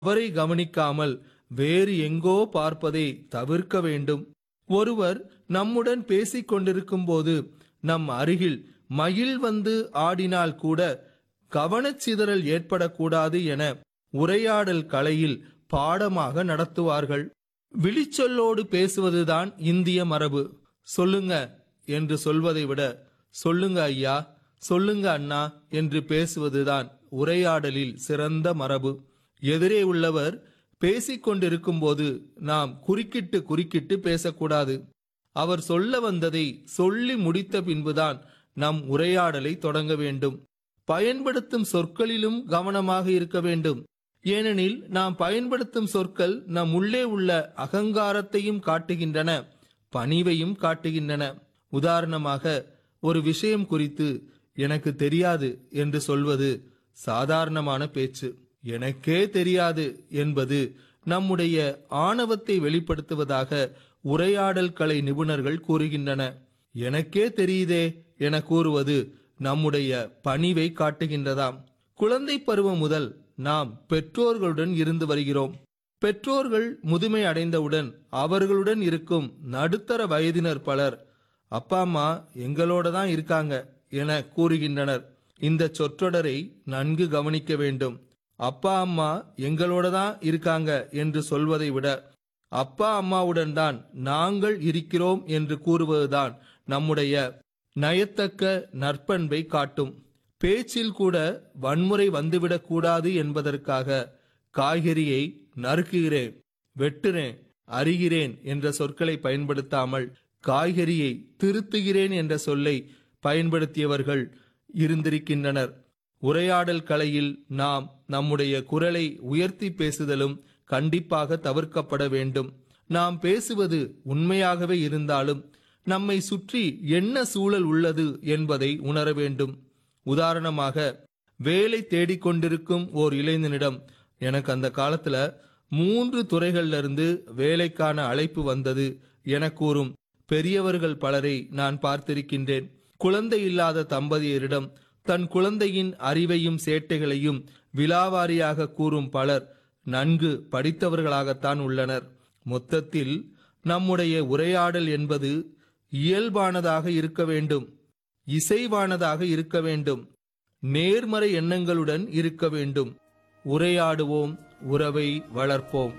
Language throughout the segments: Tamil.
அவரை கவனிக்காமல் வேறு எங்கோ பார்ப்பதை தவிர்க்க வேண்டும் ஒருவர் நம்முடன் பேசிக் கொண்டிருக்கும்போது நம் அருகில் மயில் வந்து ஆடினால் கூட கவனச்சிதறல் ஏற்படக்கூடாது என உரையாடல் கலையில் பாடமாக நடத்துவார்கள் விழிச்சொல்லோடு பேசுவதுதான் இந்திய மரபு சொல்லுங்க என்று சொல்வதை விட சொல்லுங்க ஐயா சொல்லுங்க அண்ணா என்று பேசுவதுதான் உரையாடலில் சிறந்த மரபு எதிரே உள்ளவர் பேசிக் கொண்டிருக்கும்போது நாம் குறுக்கிட்டு குறுக்கிட்டு பேசக்கூடாது அவர் சொல்ல வந்ததை சொல்லி முடித்த பின்புதான் நம் உரையாடலை தொடங்க வேண்டும் பயன்படுத்தும் சொற்களிலும் கவனமாக இருக்க வேண்டும் ஏனெனில் நாம் பயன்படுத்தும் சொற்கள் நம் உள்ளே உள்ள அகங்காரத்தையும் காட்டுகின்றன பணிவையும் காட்டுகின்றன உதாரணமாக ஒரு விஷயம் குறித்து எனக்கு தெரியாது என்று சொல்வது சாதாரணமான பேச்சு எனக்கே தெரியாது என்பது நம்முடைய ஆணவத்தை வெளிப்படுத்துவதாக உரையாடல் கலை நிபுணர்கள் கூறுகின்றன எனக்கே தெரியுதே என கூறுவது நம்முடைய பணிவை காட்டுகின்றதாம் குழந்தை பருவம் முதல் நாம் பெற்றோர்களுடன் இருந்து வருகிறோம் பெற்றோர்கள் முதுமை அடைந்தவுடன் அவர்களுடன் இருக்கும் நடுத்தர வயதினர் பலர் அப்பா அம்மா எங்களோட தான் இருக்காங்க என கூறுகின்றனர் இந்த சொற்றொடரை நன்கு கவனிக்க வேண்டும் அப்பா அம்மா எங்களோட தான் இருக்காங்க என்று சொல்வதை விட அப்பா அம்மாவுடன் தான் நாங்கள் இருக்கிறோம் என்று கூறுவதுதான் நம்முடைய நயத்தக்க நற்பண்பை காட்டும் பேச்சில் கூட வன்முறை வந்துவிடக் கூடாது என்பதற்காக காய்கறியை நறுக்குகிறேன் வெட்டுறேன் அறிகிறேன் என்ற சொற்களை பயன்படுத்தாமல் காய்கறியை திருத்துகிறேன் என்ற சொல்லை பயன்படுத்தியவர்கள் இருந்திருக்கின்றனர் உரையாடல் கலையில் நாம் நம்முடைய குரலை உயர்த்தி பேசுதலும் கண்டிப்பாக தவிர்க்கப்பட வேண்டும் நாம் பேசுவது உண்மையாகவே இருந்தாலும் நம்மை சுற்றி என்ன சூழல் உள்ளது என்பதை உணர வேண்டும் உதாரணமாக வேலை தேடிக்கொண்டிருக்கும் ஓர் இளைஞனிடம் எனக்கு அந்த காலத்துல மூன்று துறைகள்ல இருந்து வேலைக்கான அழைப்பு வந்தது என கூறும் பெரியவர்கள் பலரை நான் பார்த்திருக்கின்றேன் குழந்தை இல்லாத தம்பதியரிடம் தன் குழந்தையின் அறிவையும் சேட்டைகளையும் விலாவாரியாக கூறும் பலர் நன்கு படித்தவர்களாகத்தான் உள்ளனர் மொத்தத்தில் நம்முடைய உரையாடல் என்பது இயல்பானதாக இருக்க வேண்டும் இசைவானதாக இருக்க வேண்டும் நேர்மறை எண்ணங்களுடன் இருக்க வேண்டும் உரையாடுவோம் உறவை வளர்ப்போம்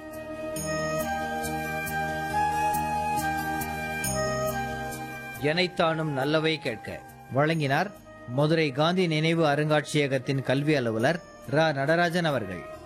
எனைத்தானும் நல்லவை கேட்க வழங்கினார் மதுரை காந்தி நினைவு அருங்காட்சியகத்தின் கல்வி அலுவலர் ரா நடராஜன் அவர்கள்